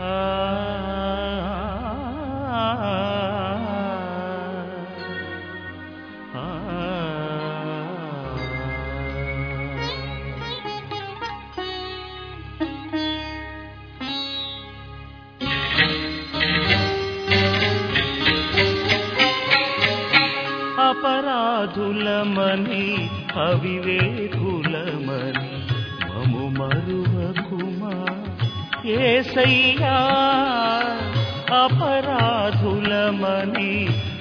అపరాధులమని అవివేకులమని మము మరువకుమా ఏసయ్యా అపరాధులమని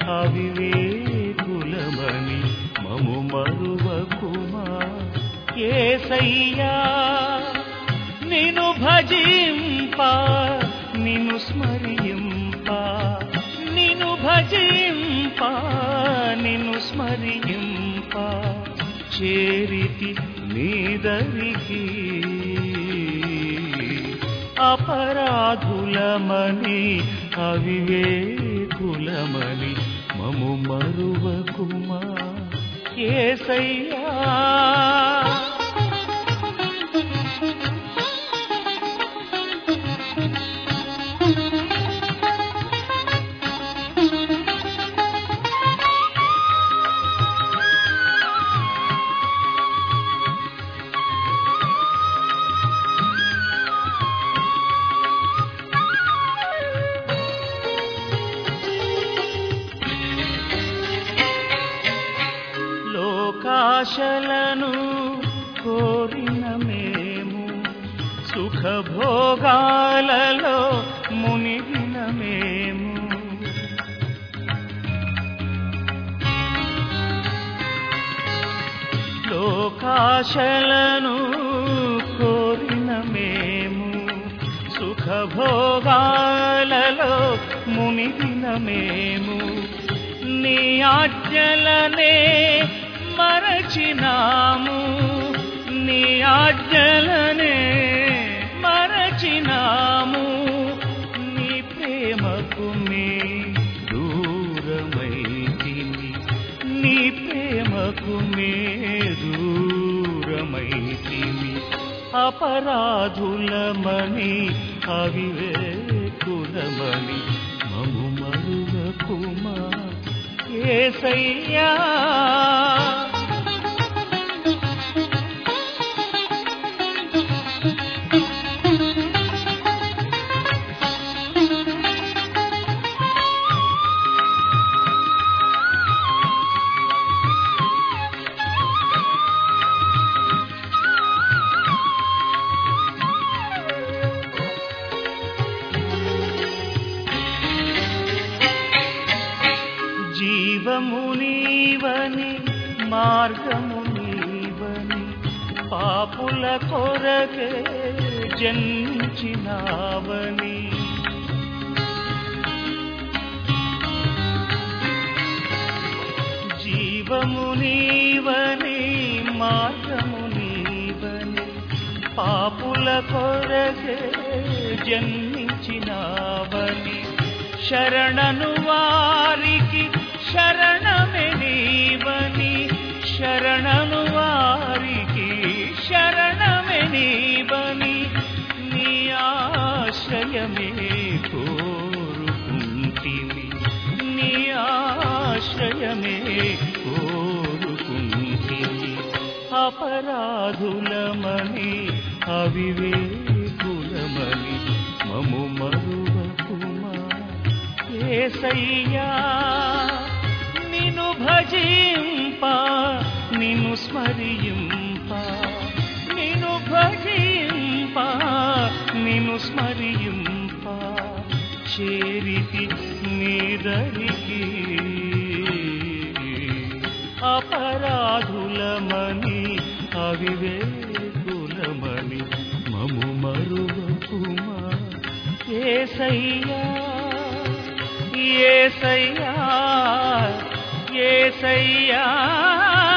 అవివేకులమని మము మరువకుమా ఏసయ్యా నిను భజింప నిను స్మరింప నిను భజింప నిను స్మరింప చేరితి నీదరికి అపరాధులమని అవివేకులమని మము మరువకుమా ఏసయ్యా లోకాశలను కోరిన మేము సుఖభోగాలలో మునిగిన మేము లోకాశలను కోరిన మేము సుఖభోగాలలో మునిగిన మేము నీ ఆజ్ఞలనే మరచినాము నీ ఆజ్ఞలనే మరచినాము నీ ప్రేమకు మే దూరమైతిని నీ ప్రేమకు మే దూరమైతిని అపరాధులమని అవివేకులమని మము మరువకుమా ఏసయ్యా జీవము నీవని మార్గము నీవని పాపుల కొరకే జన్మించినావని జీవము నీవని మార్గము నీవని పాపుల కొరకే జన్మించినావని శరణను వారికి శరణమే నీవని శరణను వారికి శరణమే నీవని నీ ఆశ్రయమే కోరుకుంటివి నీ ఆశ్రయమే కోరుకుంటివి అపరాధులమని అవివేకులమని మము మరువకుమా ఏసయ్యా నిను భజింప నిను స్మరింప నిను భజింప నిను స్మరింప చేరితి నీదరికి అపరాధులమని అవివేకులమని మము మరువకుమా ఏసయ్యా ఏసయ్యా ఏసయ్యా